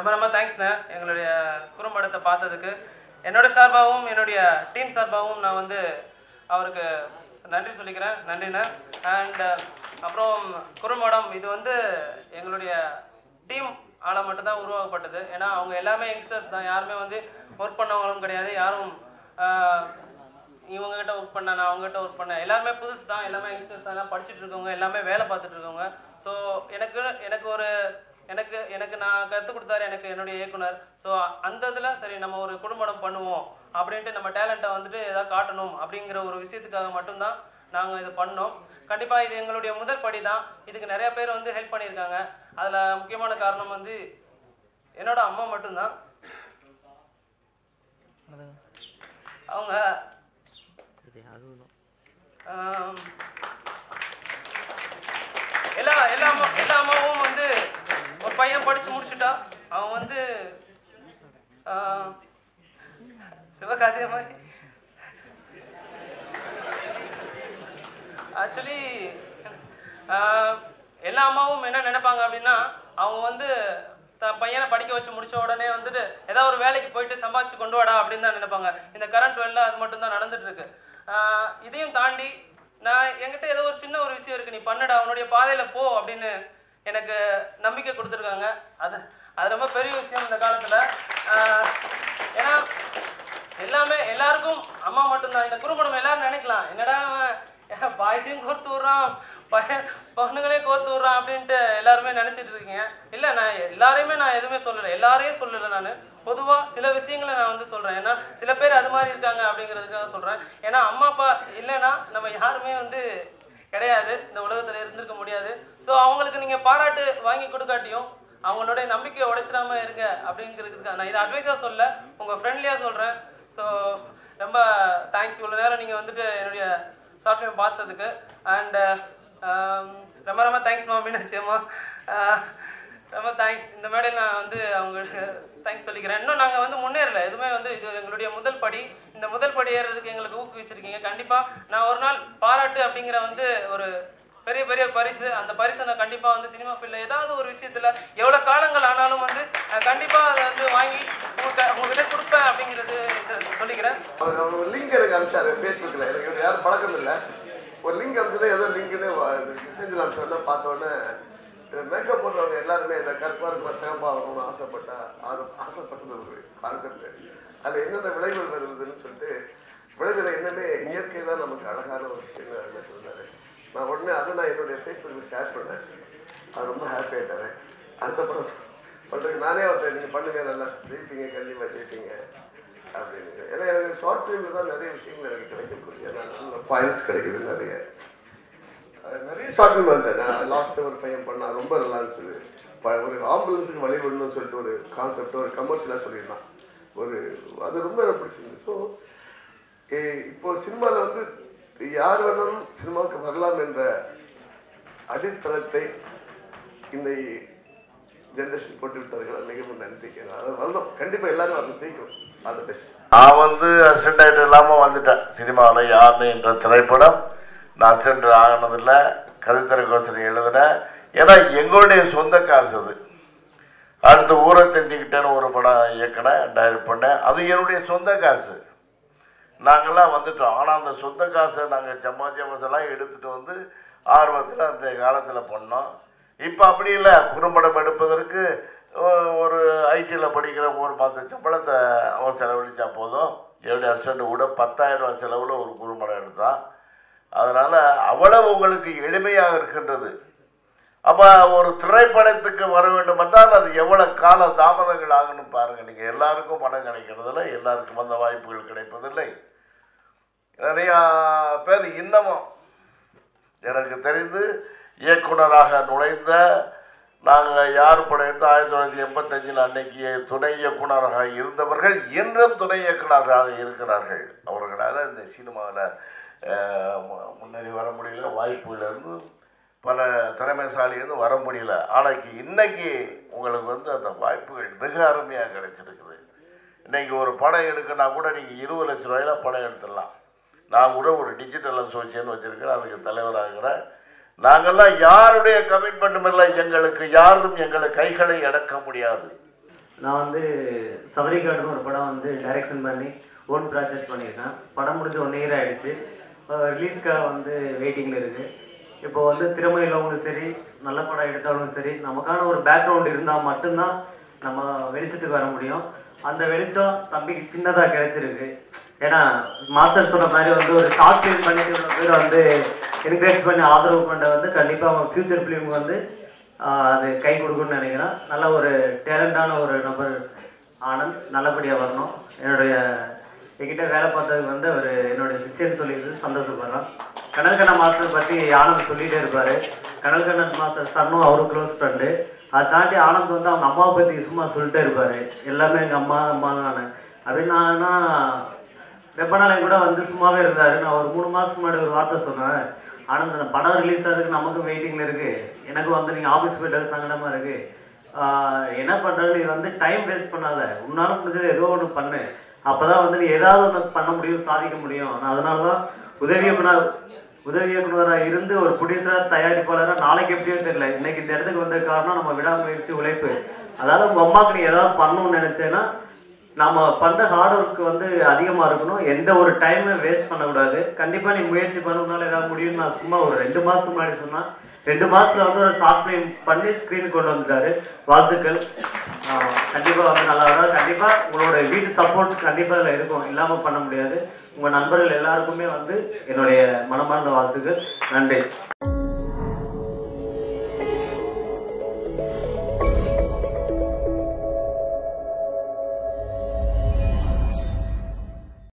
ரொம்ப ரொம்ப தேங்க்ஸ்ண்ணே எங்களுடைய குறும்படத்தை பார்த்ததுக்கு என்னோட சார்பாகவும் என்னுடைய டீம் சார்பாகவும் நான் வந்து அவருக்கு நன்றி சொல்லிக்கிறேன் நன்றிண்ணே அண்ட் அப்புறம் குறும்படம் இது வந்து எங்களுடைய டீம் ஆள மட்டும்தான் உருவாக்கப்பட்டது ஏன்னா அவங்க எல்லாமே யங்ஸ்டர்ஸ் தான் யாருமே வந்து ஒர்க் பண்ணவங்களும் கிடையாது யாரும் ஆஹ், இவங்க கிட்ட ஒர்க் பண்ண நான் அவங்க கிட்ட ஒர்க் பண்ணேன் எல்லாருமே புதுசு தான் எல்லாமே யங்ஸ்டர்ஸ் தான் படிச்சுட்டு இருக்கவங்க எல்லாமே வேலை பார்த்துட்டு இருக்கவங்க ஸோ எனக்கு எனக்கு ஒரு எனக்கு எனக்கு நான் கற்றுக் கொடுத்தாரு எனக்கு என்னுடைய இயக்குனர் ஸோ அந்த இதில் சரி நம்ம ஒரு குடும்பம் பண்ணுவோம் அப்படின்ட்டு நம்ம டேலண்ட்டை வந்துட்டு ஏதாவது காட்டணும் அப்படிங்கிற ஒரு விஷயத்துக்காக மட்டும்தான் நாங்கள் இது பண்ணோம் கண்டிப்பாக இது எங்களுடைய முதல் படி தான் இதுக்கு நிறைய பேர் வந்து ஹெல்ப் பண்ணியிருக்காங்க அதில் முக்கியமான காரணம் வந்து என்னோட அம்மா மட்டும்தான் அவங்க ஆம், எல்லா எல்லா அம்மா எல்லா அம்மாவும் வந்து ஒரு பையன் படிச்சு முடிச்சுட்டா அவன் வந்து ஆஹ், சிவகார்த்திகை மாதிரி ஆக்சுவலி எல்லா அம்மாவும் என்ன நினைப்பாங்க அப்படின்னா அவங்க வந்து தன் பையனை படிக்க வச்சு முடிச்ச உடனே வந்துட்டு ஏதாவது ஒரு வேலைக்கு போயிட்டு சம்பாதிச்சு கொண்டு வாடா அப்படின்னு தான் நினைப்பாங்க இந்த கரண்ட் வெல்ல அது மட்டும் தான் நடந்துட்டு இருக்கு ஆஹ் இதையும் தாண்டி நான் என்கிட்ட ஏதோ ஒரு சின்ன ஒரு விஷயம் இருக்கு நீ பண்ணுடா உன்னுடைய பாதையில போ அப்படின்னு எனக்கு நம்பிக்கை கொடுத்துருக்காங்க அது அது ரொம்ப பெரிய விஷயம் இந்த காலத்துல ஆஹ் ஏன்னா எல்லாமே எல்லாருக்கும் அம்மா மட்டும்தான் இந்த குறும்படம் எல்லாரும் நினைக்கலாம் என்னடா பாய்ஸையும் கோர்த்து விட்றான் பையன் பொண்ணுங்களே கோர்த்து விட்றான் அப்படின்ட்டு எல்லாருமே நினைச்சிட்டு இருக்கீங்க இல்லை நான் எல்லாரையுமே நான் எதுவுமே சொல்லலை எல்லாரையும் சொல்லலை நான் பொதுவாக சில விஷயங்களை நான் வந்து சொல்கிறேன் ஏன்னா சில பேர் அது மாதிரி இருக்காங்க அப்படிங்கிறதுக்காக சொல்கிறேன் ஏன்னா அம்மா அப்பா இல்லைன்னா நம்ம யாருமே வந்து கிடையாது இந்த உலகத்தில் இருந்திருக்க முடியாது ஸோ அவங்களுக்கு நீங்கள் பாராட்டு வாங்கி கொடுக்காட்டியும் அவங்களுடைய நம்பிக்கையை உடைச்சிடாம இருங்க அப்படிங்கிறதுக்கு நான் இதை அட்வைஸாக சொல்ல உங்கள் ஃப்ரெண்ட்லியாக சொல்கிறேன் ஸோ ரொம்ப தேங்க்ஸ் இவ்வளோ நேரம் நீங்கள் வந்துட்டு என்னுடைய ஷார்ட் ஃபிலிம் பார்த்ததுக்கு அண்ட் ரொம்ப ரொம்ப தேங்க்ஸ் மாமி நிச்சயமா அஹ், ரொம்ப தேங்க்ஸ் இந்த மேடையில் நான் வந்து அவங்களுக்கு தேங்க்ஸ் சொல்லிக்கிறேன் இன்னும் நாங்கள் வந்து முன்னேறல எதுவுமே வந்து இது எங்களுடைய முதல் படி இந்த முதல் படி ஏறுறதுக்கு எங்களுக்கு ஊக்குவிச்சிருக்கீங்க கண்டிப்பாக நான் ஒரு நாள் பாராட்டு அப்படிங்கிற வந்து ஒரு பெரிய பெரிய பரிசு அந்த பரிசை நான் கண்டிப்பா வந்து சினிமா ஃபீல்ட்ல ஏதாவது ஒரு விஷயத்துல எவ்வளவு காலங்கள் ஆனாலும் வந்து நான் கண்டிப்பா அதை வந்து வாங்கி உங்ககிட்ட உங்ககிட்ட கொடுப்பேன் அப்படிங்கிறது சொல்லிக்கிறேன் அவர் அவர் ஒரு லிங்க் எனக்கு அனுப்பிச்சாரு ஃபேஸ்புக்கில் எனக்கு இவர் யாரும் பழக்கம் இல்லை ஒரு லிங்க் அனுப்பிச்சது ஏதோ லிங்க்னு மெசேஜில் அனுப்பிச்சோன்னா பார்த்த உடனே மேக்கப் போடுறவங்க எல்லாருமே இந்த கற்பா இருக்கிற சிவப்பா ஆகணும்னு ஆசைப்பட்டா ஆர- ஆசைப்பட்டது ஒரு கான்செப்ட் அதில் என்னென்ன விளைவுகள் வருதுன்னு சொல்லிட்டு விளைவுகளை என்னென்ன இயற்கை தான் நமக்கு அழகான ஒரு விஷயம்னு அதில் சொன்னார் நான் உடனே அதை நான் என்னுடைய ஃபேஸ்புக்கில் ஷேர் பண்ணேன் அது ரொம்ப ஹாப்பி ஆகிட்டாரு அடுத்த படம் பண்ணுறதுக்கு நானே ஒருத்தர் நீங்கள் பண்ணுங்க நல்லா ஜெயிப்பீங்க கண்டிப்பாக ஜெயிப்பீங்க அப்படின்னு ஏன்னா எனக்கு ஷார்ட் ஃபிலிமில் தான் நிறைய விஷயங்கள் எனக்கு கிடைக்கக்கூடிய நல்ல பாயிண்ட்ஸ் கிடைக்குது நிறைய அது நிறைய ஷார்ட் ஃபிலிம் வந்தேன் நான் லாஸ்ட் ஒரு பையன் பண்ணா ரொம்ப நல்லா இருந்துச்சு ப- ஒரு ஆம்புலன்ஸுக்கு வழி விடணும்னு சொல்லிட்டு ஒரு கான்செப்ட் ஒரு கமர்ஷியலாக சொல்லியிருந்தான் ஒரு அது ரொம்ப எனக்கு பிடிச்சிருந்து ஸோ இப்போ சினிமாவில் வந்து யார் வேணாலும் சினிமாவுக்கு வரலாம் என்ற அடித்தளத்தை இந்த ஜென்ரேஷன் போட்டு விட்டார்கள் மிகவும் நன்றி அது வரணும் கண்டிப்பாக எல்லாரும் அதை ஜெயிக்கணும் அது பெஸ்ட் நான் வந்து அசிஸ்டன்ட் டைரக்டர் இல்லாமல் வந்துட்டேன் சினிமாவில் யாருன்னு என்ற திரைப்படம் நான் அசிஸ்டன்ட் ஆனதில்லை கதைத்திரைக்கோசரம் எழுதினேன் ஏன்னா எங்களுடைய சொந்த காசு அது அடுத்து ஊரை தெரிஞ்சுக்கிட்டேன்னு ஒரு படம் இயக்கினேன் டைரக்ட் பண்ணேன் அது என்னுடைய சொந்த காசு நாங்கள்லாம் வந்துட்டோம் ஆனால் அந்த சொந்த காசை நாங்கள் சம்பாத்தியமசெல்லாம் எடுத்துகிட்டு வந்து ஆர்வத்தில் அந்த காலத்தில் பண்ணோம் இப்போ அப்படி இல்லை குறும்படம் எடுப்பதற்கு ஒ- ஒரு ஐடியில் படிக்கிற ஒரு மாத சம்பளத்தை அவன் செலவழிச்சா போதும் என்னுடைய அசிஸ்டண்ட் கூட பத்தாயிரம் ரூபாய் செலவில் ஒரு குறும்படம் எடுத்தான் அதனால் அவ்வளவு உங்களுக்கு எளிமையாக இருக்கின்றது அப்போ ஒரு திரைப்படத்துக்கு வர வேண்டும் என்றால் அது எவ்வளவு கால தாமதங்கள் ஆகும்னு பாருங்க நீங்க எல்லாருக்கும் பணம் கிடைக்கிறதில்ல எல்லாருக்கும் அந்த வாய்ப்புகள் கிடைப்பதில்லை நிறையா பேர் இன்னமும் எனக்கு தெரிந்து இயக்குனராக நுழைந்த நாங்கள் யார் படம் எடுத்து ஆயிரத்தி தொள்ளாயிரத்தி எண்பத்தஞ்சில் அன்னைக்கு துணை இயக்குனராக இருந்தவர்கள் இன்றும் துணை இயக்குனராக இருக்கிறார்கள் அவர்களால் இந்த சினிமாவில் முன்னேறி வர முடியல வாய்ப்புகளிலிருந்து பல திறமைசாலியிருந்து வர முடியல ஆனால் இன்னைக்கு உங்களுக்கு வந்து அந்த வாய்ப்புகள் மிக அருமையாக கிடைச்சிருக்குது இன்னைக்கு ஒரு படம் எடுக்கனா கூட நீங்கள் இருபது லட்ச ரூபாயில படம் எடுத்துடலாம் நான் கூட ஒரு டிஜிட்டல் அசோசியேஷன் வச்சிருக்கிறேன் அதுக்கு தலைவராகிறேன் நாங்கள்லாம் யாருடைய கமிட்மெண்ட்டும் இல்லை எங்களுக்கு யாரும் எங்களை கைகளை அடக்க முடியாது நான் வந்து சபரிகாடுன்னு ஒரு படம் வந்து டைரக்ஷன் பண்ணி ஓன் ப்ராஜெக்ட் பண்ணியிருக்கேன் படம் முடிஞ்சு ஒன் இயர் ஆகிடுச்சு ரிலீஸ்க்காக வந்து வெயிட்டிங்கில் இருக்குது இப்போ வந்து திறமை உள்ளவங்களும் சரி நல்ல படம் எடுத்தாலும் சரி நமக்கான ஒரு பேக்ரவுண்ட் இருந்தால் மட்டும்தான் நம்ம வெளிச்சத்துக்கு வர முடியும் அந்த வெளிச்சம் தம்பிக்கு சின்னதாக கிடைச்சிருக்கு ஏன்னா மாஸ்டர் சொன்ன மாதிரி வந்து ஒரு ஷார்ட் ஃபிலிம் பண்ணிட்டு இவ்வளோ பேர் வந்து என்கரேஜ் பண்ணி ஆதரவு பண்ண வந்து கண்டிப்பாக அவன் ஃபியூச்சர் ஃபிலிம் வந்து ஆஹ், அது கை கொடுக்கும்னு நினைக்கிறேன் நல்ல ஒரு டேலண்டான ஒரு நபர் ஆனந்த் நல்லபடியாக வரணும் என்னுடைய என்கிட்ட வேலை பார்த்ததுக்கு வந்து அவர் என்னுடைய சிஷியன் சொல்லியிருந்து சந்தோஷப்படுறேன் கனல்கண்ணா மாஸ்டர் பற்றி ஆனந்த் சொல்லிகிட்டே இருப்பார் கனல்கண்ணன் மாஸ்டர் சன்னும் அவரும் க்ளோஸ் ஃப்ரெண்டு அதை தாண்டி ஆனந்த் வந்து அவங்க அம்மாவை பற்றி சும்மா சொல்லிட்டே இருப்பார் எல்லாமே எங்கள் அம்மா அம்மா தான் அப்படின்னா வெப்பனாலயம் கூட வந்து சும்மாவே இருந்தாரு நான் ஒரு மூணு மாசத்துக்கு முன்னாடி ஒரு வார்த்தை சொன்னேன் ஆனந்த் அந்த படம் ரிலீஸ் ஆகிறதுக்கு நமக்கும் வெயிட்டிங்ல இருக்கு எனக்கு வந்து நீங்க ஆபீஸ் போயிட்டு சங்கடமா இருக்கு ஆஹ் என்ன பண்றது நீ வந்து டைம் வேஸ்ட் பண்ணாத உன்னால முடிஞ்சது ஏதோ ஒன்று பண்ணு அப்பதான் வந்து நீ ஏதாவது ஒன்று பண்ண முடியும் சாதிக்க முடியும் நான் அதனால தான் உதவி இயக்குனர் உதவி இயக்குனராக இருந்து ஒரு ப்ரொடியூசர் தயாரிப்பாளராக நாளைக்கு எப்படியோ தெரியல இன்னைக்கு இந்த இடத்துக்கு வந்த காரணம் நம்ம விடாமுயற்சி உழைப்பு அதாவது உங்க அம்மாவுக்கு நீ ஏதாவது பண்ணணும்னு நினைச்சேன்னா நம்ம பண்ற ஹார்ட் ஒர்க் வந்து அதிகமா இருக்கணும் எந்த ஒரு டைமும் வேஸ்ட் பண்ணக்கூடாது கண்டிப்பா நீ முயற்சி பண்ணணும்னால ஏதாவது முடியும்னு நான் சும்மா ஒரு ரெண்டு மாசத்துக்கு முன்னாடி சொன்னா ரெண்டு மாசத்துல வந்து ஒரு ஷார்ட் ஃபிலிம் பண்ணி ஸ்க்ரீன் கொண்டு வந்துட்டாரு வாழ்த்துக்கள் ஆஹ் கண்டிப்பா வந்து நல்லா வரும் கண்டிப்பா உங்களோட வீட்டு சப்போர்ட் கண்டிப்பா இதுல இருக்கும் இல்லாம பண்ண முடியாது உங்க நண்பர்கள் எல்லாருக்குமே வந்து என்னுடைய மனமார்ந்த வாழ்த்துக்கள் நன்றி